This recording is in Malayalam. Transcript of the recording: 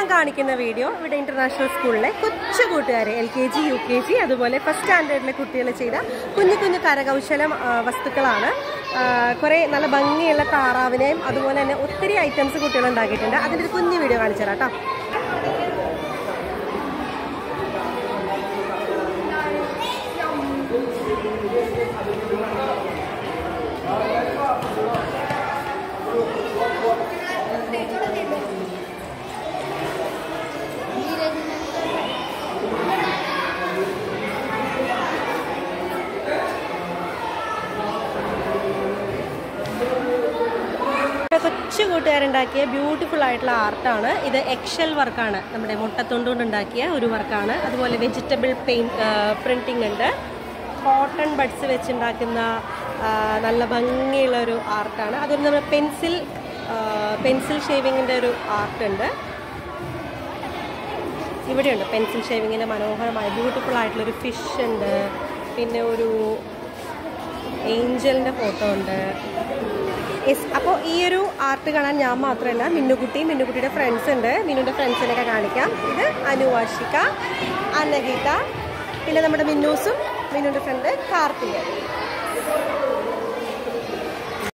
ഞാൻ കാണിക്കുന്ന വീഡിയോ ഇവിടെ ഇന്റർനാഷണൽ സ്കൂളിലെ കൊച്ചു കൂട്ടുകാരെ L K G U K G അതുപോലെ ഫസ്റ്റ് സ്റ്റാൻഡേർഡിലെ കുട്ടികൾ ചെയ്ത കുഞ്ഞു കുഞ്ഞു കരകൗശല ആ, വസ്തുക്കളാണ് ആ, കുറേ നല്ല ഭംഗിയുള്ള താറാവിനെയും അതുപോലെ തന്നെ ഒത്തിരി ഐറ്റംസ് കുട്ടികൾ ഉണ്ടാക്കിയിട്ടുണ്ട് അതിൻ്റെ ഒരു കുഞ്ഞു വീഡിയോ കാണിച്ചു തരാം കേട്ടോ ഇവിടെ കൊച്ചു കൂട്ടുകാരുണ്ടാക്കിയ ബ്യൂട്ടിഫുൾ ആയിട്ടുള്ള ആർട്ടാണ് ഇത് എക്ഷൽ വർക്കാണ് നമ്മുടെ മുട്ടത്തൊണ്ട് കൊണ്ട് ഉണ്ടാക്കിയ ഒരു വർക്കാണ് അതുപോലെ വെജിറ്റബിൾ പെയിന്റ് പ്രിന്റിംഗ് ഉണ്ട് കോട്ടൺ ബഡ്സ് വെച്ചുണ്ടാക്കുന്ന ആ, നല്ല ഭംഗിയുള്ള ഒരു ആർട്ടാണ് അതുപോലെ നമ്മുടെ പെൻസിൽ പെൻസിൽ ഷേവിങ്ങിൻ്റെ ഒരു ആർട്ട് ഉണ്ട് ഇവിടെയുണ്ട് പെൻസിൽ ഷേവിങ്ങിൻ്റെ മനോഹരമായ ബ്യൂട്ടിഫുൾ ആയിട്ടുള്ളൊരു ഫിഷ് ഉണ്ട് പിന്നെ ഒരു ഏഞ്ചലിൻ്റെ ഫോട്ടോ ഉണ്ട് യെസ് അപ്പോൾ ഈ ഒരു ആർട്ട് കാണാൻ ഞാൻ മാത്രമല്ല മിന്നുകുട്ടി മിന്നുകുട്ടിയുടെ ഫ്രണ്ട്സ് ഉണ്ട് മിന്നുവിൻ്റെ ഫ്രണ്ട്സിനൊക്കെ കാണിക്കാം ഇത് അനുവാഷിക അനഗീത പിന്നെ നമ്മുടെ മിന്നൂസും മിന്നുവിൻ്റെ ഫ്രണ്ട് കാർത്തിക